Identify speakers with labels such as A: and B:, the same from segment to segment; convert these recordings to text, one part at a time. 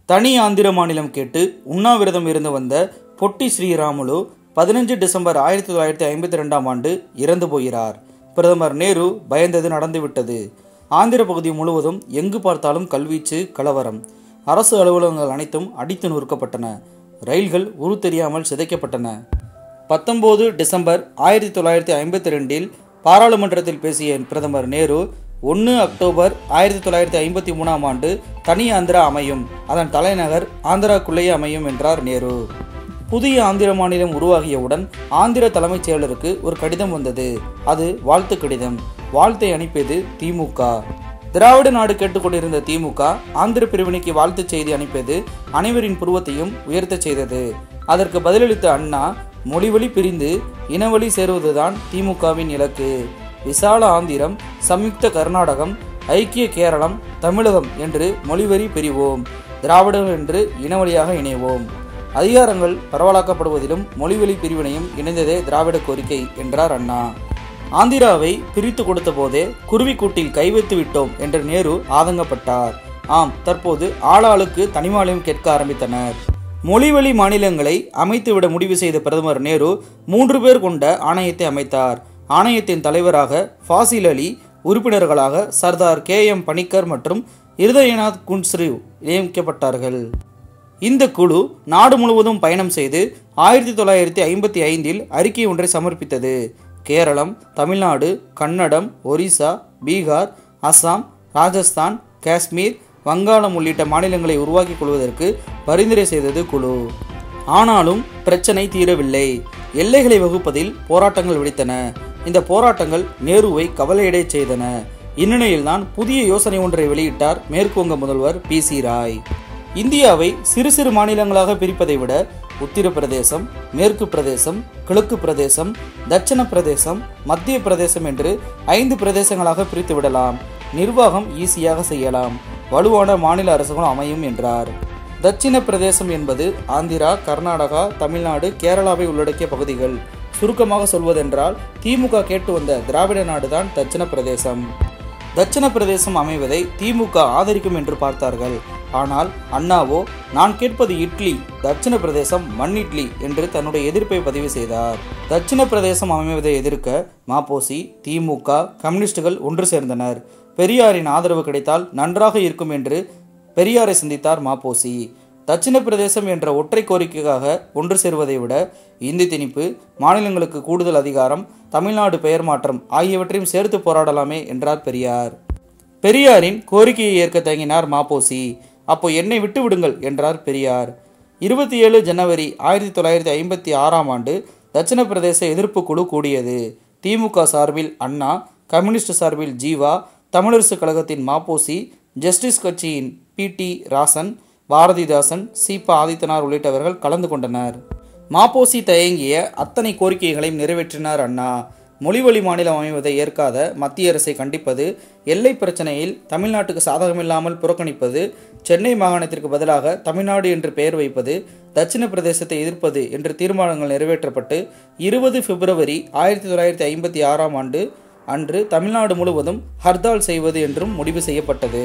A: தனி ஆந்திர மாநிலம் கேட்டு உண்ணாவிரதம் இருந்து வந்த பொட்டி ஸ்ரீராமுலு பதினஞ்சு டிசம்பர் ஆயிரத்தி தொள்ளாயிரத்தி ஐம்பத்தி ரெண்டாம் ஆண்டு இறந்து போகிறார் பிரதமர் நேரு பயந்தது நடந்துவிட்டது ஆந்திர பகுதி முழுவதும் எங்கு பார்த்தாலும் கல்வீச்சு கலவரம் அரசு அலுவலகங்கள் அனைத்தும் அடித்து நொறுக்கப்பட்டன ரயில்கள் உரு தெரியாமல் சிதைக்கப்பட்டன பத்தொன்பது டிசம்பர் ஆயிரத்தி தொள்ளாயிரத்தி ஐம்பத்தி ரெண்டில் பாராளுமன்றத்தில் பேசிய பிரதமர் நேரு ஒன்று அக்டோபர் ஆயிரத்தி தொள்ளாயிரத்தி ஐம்பத்தி மூணாம் ஆண்டு தனி ஆந்திரா அமையும் அதன் தலைநகர் ஆந்திராக்குள்ளேயே அமையும் என்றார் நேரு புதிய ஆந்திர மாநிலம் உருவாகியவுடன் ஆந்திர தலைமைச் செயலருக்கு ஒரு கடிதம் வந்தது அது வாழ்த்து கடிதம் வாழ்த்தை அனுப்பியது திமுக திராவிட நாடு கேட்டுக்கொண்டிருந்த திமுக ஆந்திர பிரிவினைக்கு வாழ்த்துச் செய்தி அனுப்பியது அனைவரின் புருவத்தையும் உயர்த்தச் செய்தது அதற்கு பதிலளித்த அண்ணா மொழிவழி பிரிந்து இனவழி சேருவதுதான் திமுகவின் இலக்கு விசால ஆந்திரம் சம்யுக்த கர்நாடகம் ஐக்கிய கேரளம் தமிழகம் என்று மொழிவரி பிரிவோம் திராவிடர்கள் என்று இனவழியாக இணைவோம் அதிகாரங்கள் பரவலாக்கப்படுவதிலும் மொழிவழி பிரிவினையும் இணைந்ததே திராவிட கோரிக்கை என்றார் அண்ணா ஆந்திராவை பிரித்து கொடுத்த போதே குருவிக்கூட்டில் கை வைத்து விட்டோம் என்று நேரு ஆதங்கப்பட்டார் ஆம் தற்போது ஆளாளுக்கு தனிமாநிலம் கேட்க ஆரம்பித்தனர் மொழிவழி மாநிலங்களை அமைத்துவிட முடிவு செய்த பிரதமர் நேரு மூன்று பேர் கொண்ட ஆணையத்தை அமைத்தார் ஆணையத்தின் தலைவராக ஃபாசில் அலி உறுப்பினர்களாக சர்தார் கே எம் பணிக்கர் மற்றும் இருதயநாத் குன்ஸ்ரிவ் நியமிக்கப்பட்டார்கள் இந்த குழு நாடு முழுவதும் பயணம் செய்து ஆயிரத்தி தொள்ளாயிரத்தி ஐம்பத்தி ஐந்தில் அறிக்கை ஒன்றை சமர்ப்பித்தது கேரளம் தமிழ்நாடு கன்னடம் ஒரிசா பீகார் அஸ்ஸாம் ராஜஸ்தான் காஷ்மீர் வங்காளம் உள்ளிட்ட மாநிலங்களை உருவாக்கிக் கொள்வதற்கு பரிந்துரை செய்தது குழு ஆனாலும் பிரச்சனை தீரவில்லை எல்லைகளை வகுப்பதில் போராட்டங்கள் வெடித்தன இந்த போராட்டங்கள் நேருவை கவலையடையச் செய்தன இந்நிலையில்தான் புதிய யோசனை ஒன்றை வெளியிட்டார் மேற்குவங்க முதல்வர் பி சி ராய் இந்தியாவை சிறு சிறு மாநிலங்களாக பிரிப்பதை விட உத்தரப்பிரதேசம் மேற்கு பிரதேசம் கிழக்கு பிரதேசம் தட்சண பிரதேசம் மத்திய பிரதேசம் என்று ஐந்து பிரதேசங்களாக பிரித்து விடலாம் நிர்வாகம் ஈஸியாக செய்யலாம் வலுவான மாநில அரசுகளும் அமையும் என்றார் தட்சிண பிரதேசம் என்பது ஆந்திரா கர்நாடகா தமிழ்நாடு கேரளாவை உள்ளடக்கிய பகுதிகள் சுருக்கமாக சொல்வதென்றால் திமுக கேட்டு வந்த திராவிட நாடுதான் தட்சிண பிரதேசம் தட்சிண பிரதேசம் அமைவதை திமுக ஆதரிக்கும் என்று பார்த்தார்கள் ஆனால் அண்ணாவோ நான் கேட்பது இட்லி தட்சிண பிரதேசம் மண் இட்லி என்று தன்னுடைய எதிர்ப்பை பதிவு செய்தார் தட்சிண பிரதேசம் அமைவதை எதிர்க்க மாப்போசி திமுக கம்யூனிஸ்டுகள் ஒன்று சேர்ந்தனர் பெரியாரின் ஆதரவு கிடைத்தால் நன்றாக இருக்கும் என்று பெரியாரை சந்தித்தார் மாப்போசி தட்சிண பிரதேசம் என்ற ஒற்றை கோரிக்கைக்காக ஒன்று சேருவதை விட இந்தி திணிப்பு மாநிலங்களுக்கு கூடுதல் அதிகாரம் தமிழ்நாடு பெயர் மாற்றம் ஆகியவற்றையும் சேர்த்து போராடலாமே என்றார் பெரியார் பெரியாரின் கோரிக்கையை ஏற்க தயங்கினார் மாப்போசி அப்போ என்னை விட்டு விடுங்கள் என்றார் பெரியார் இருபத்தி ஏழு ஜனவரி ஆயிரத்தி தொள்ளாயிரத்தி ஐம்பத்தி ஆறாம் ஆண்டு தட்சிண பிரதேச எதிர்ப்பு குழு கூடியது திமுக சார்பில் அண்ணா கம்யூனிஸ்ட் சார்பில் ஜீவா தமிழரசு கழகத்தின் மாப்போசி ஜஸ்டிஸ் கட்சியின் பி டி ராசன் பாரதிதாசன் சீபா ஆதித்தனார் உள்ளிட்டவர்கள் கலந்து கொண்டனர் மாப்போசி தயங்கிய அத்தனை கோரிக்கைகளையும் நிறைவேற்றினார் அண்ணா மொழிவழி மாநிலம் அமைவதை ஏற்காத மத்திய அரசை கண்டிப்பது எல்லை பிரச்சனையில் தமிழ்நாட்டுக்கு சாதகமில்லாமல் புறக்கணிப்பது சென்னை மாகாணத்திற்கு பதிலாக தமிழ்நாடு என்று பெயர் வைப்பது தட்சிண பிரதேசத்தை எதிர்ப்பது என்று தீர்மானங்கள் நிறைவேற்றப்பட்டு இருபது பிப்ரவரி ஆயிரத்தி தொள்ளாயிரத்தி ஐம்பத்தி ஆறாம் ஆண்டு அன்று தமிழ்நாடு முழுவதும் ஹர்தால் செய்வது என்றும் முடிவு செய்யப்பட்டது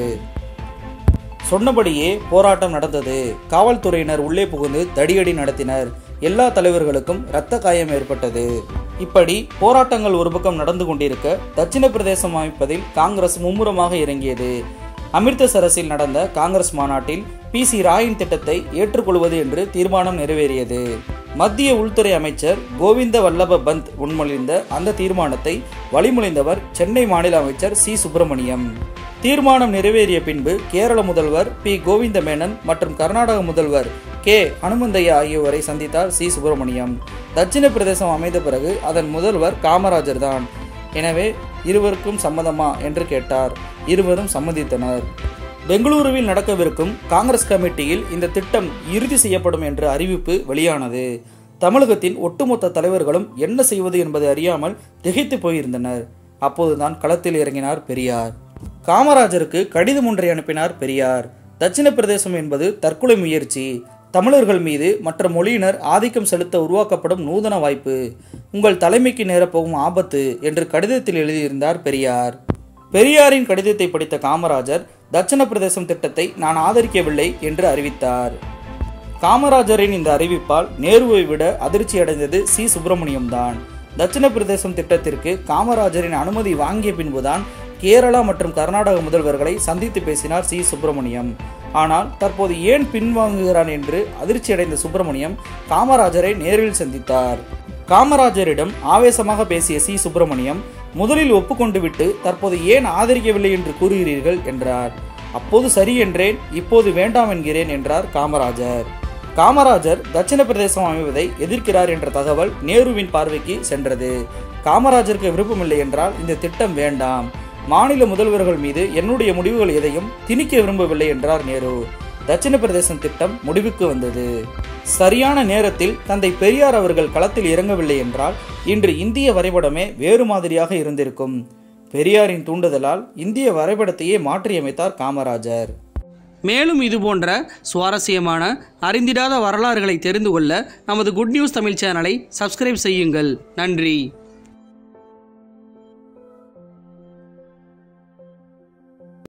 A: சொன்னபடியே போராட்டம் நடந்தது காவல்துறையினர் உள்ளே புகுந்து தடியடி நடத்தினர் எல்லா தலைவர்களுக்கும் இரத்த காயம் ஏற்பட்டது இப்படி போராட்டங்கள் ஒரு பக்கம் நடந்து கொண்டிருக்க தட்சிண பிரதேசம் அமைப்பதில் காங்கிரஸ் மும்முரமாக இறங்கியது அமிர்தசரஸில் நடந்த காங்கிரஸ் மாநாட்டில் பி சி ராயின் திட்டத்தை ஏற்றுக்கொள்வது என்று தீர்மானம் நிறைவேறியது மத்திய உள்துறை அமைச்சர் கோவிந்த வல்லப பந்த் முன்மொழிந்த அந்த தீர்மானத்தை வழிமொழிந்தவர் சென்னை மாநில அமைச்சர் சி சுப்பிரமணியம் தீர்மானம் நிறைவேறிய பின்பு கேரள முதல்வர் பி கோவிந்த மேனன் மற்றும் கர்நாடக முதல்வர் கே அனுமந்தையா ஆகியோரை சந்தித்தார் சி சுப்பிரமணியம் தட்சிண பிரதேசம் அமைந்த பிறகு அதன் முதல்வர் காமராஜர் தான் எனவே இருவருக்கும் சம்மதமா என்று கேட்டார் இருவரும் சம்மதித்தனர் பெங்களூருவில் நடக்கவிருக்கும் காங்கிரஸ் கமிட்டியில் இந்த திட்டம் இறுதி செய்யப்படும் என்ற அறிவிப்பு வெளியானது தமிழகத்தின் ஒட்டுமொத்த தலைவர்களும் என்ன செய்வது என்பதை அறியாமல் திகைத்து போயிருந்தனர் அப்போதுதான் களத்தில் இறங்கினார் பெரியார் காமராஜருக்கு கடிதம் ஒன்றை அனுப்பினார் பெரியார் தட்சிண பிரதேசம் என்பது தற்கொலை முயற்சி தமிழர்கள் மீது மற்ற மொழியினர் ஆதிக்கம் செலுத்த உருவாக்கப்படும் நூதன வாய்ப்பு உங்கள் தலைமைக்கு நேரப்போகும் ஆபத்து என்று கடிதத்தில் எழுதியிருந்தார் பெரியார் பெரியாரின் கடிதத்தை படித்த காமராஜர் தட்சிண பிரதேசம் திட்டத்தை நான் ஆதரிக்கவில்லை என்று அறிவித்தார் காமராஜரின் இந்த அறிவிப்பால் நேருவை விட அதிர்ச்சி அடைந்தது சி சுப்பிரமணியம் தான் தட்சிண பிரதேசம் திட்டத்திற்கு காமராஜரின் அனுமதி வாங்கிய பின்புதான் கேரளா மற்றும் கர்நாடக முதல்வர்களை சந்தித்து பேசினார் சி சுப்பிரமணியம் ஆனால் தற்போது ஏன் பின்வாங்குகிறான் என்று அதிர்ச்சி அடைந்த சுப்பிரமணியம் காமராஜரை நேரில் சந்தித்தார் காமராஜரிடம் ஆவேசமாக பேசிய சி சுப்பிரமணியம் முதலில் ஒப்புக்கொண்டு விட்டு தற்போது ஏன் ஆதரிக்கவில்லை என்று கூறுகிறீர்கள் என்றார் அப்போது சரி என்றேன் இப்போது வேண்டாம் என்கிறேன் என்றார் காமராஜர் காமராஜர் தட்சிண பிரதேசம் அமைவதை எதிர்க்கிறார் என்ற தகவல் நேருவின் பார்வைக்கு சென்றது காமராஜருக்கு விருப்பமில்லை என்றால் இந்த திட்டம் வேண்டாம் மாநில முதல்வர்கள் மீது என்னுடைய முடிவுகள் எதையும் திணிக்க விரும்பவில்லை என்றார் நேரு தட்சிண பிரதேசம் திட்டம் முடிவுக்கு வந்தது சரியான நேரத்தில் தந்தை பெரியார் அவர்கள் களத்தில் இறங்கவில்லை என்றால் இன்று இந்திய வரைபடமே வேறு மாதிரியாக இருந்திருக்கும் பெரியாரின் தூண்டுதலால் இந்திய வரைபடத்தையே மாற்றியமைத்தார் காமராஜர்
B: மேலும் இது போன்ற சுவாரஸ்யமான அறிந்திடாத வரலாறுகளை தெரிந்து கொள்ள நமது குட் நியூஸ் தமிழ் சேனலை சப்ஸ்கிரைப் செய்யுங்கள் நன்றி